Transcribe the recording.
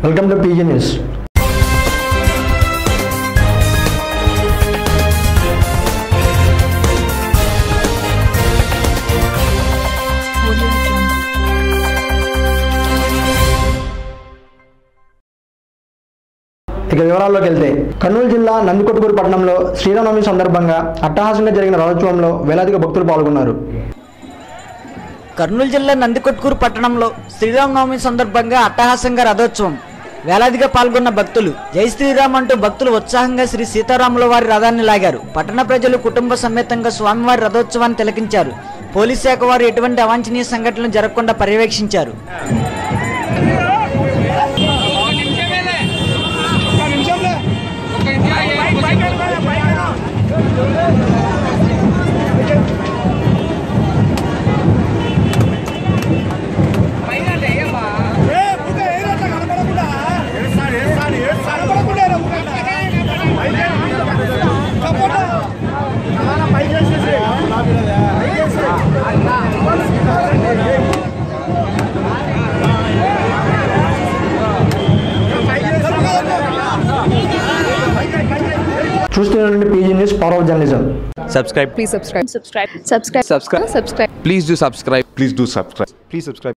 Welcome to PG news ఇక వివరాల్లోకి వెళ్తే కర్నూలు జిల్లా నందికొట్కూరు పట్టణంలో శ్రీరామనవమి సందర్భంగా అట్టహాసంగా జరిగిన రథోత్సవంలో వేలాదిగా భక్తులు పాల్గొన్నారు కర్నూలు జిల్లా నందికొట్కూరు పట్టణంలో శ్రీరామనవమి సందర్భంగా అట్టహాసంగా రథోత్సవం వేలాదిగా పాల్గొన్న భక్తులు జై శ్రీరామ్ అంటూ భక్తులు ఉత్సాహంగా శ్రీ సీతారాముల వారి రథాన్ని లాగారు పట్టణ ప్రజలు కుటుంబ సమేతంగా స్వామివారి రథోత్సవాన్ని తిలకించారు పోలీస్ శాఖ వారు ఎటువంటి అవాంఛనీయ సంఘటనలు జరగకుండా పర్యవేక్షించారు చూస్తున్న PG news power of journalism subscribe Please subscribe. Subscribe. Subscribe. Subscribe. Subscribe. please do subscribe Please do subscribe. Please subscribe.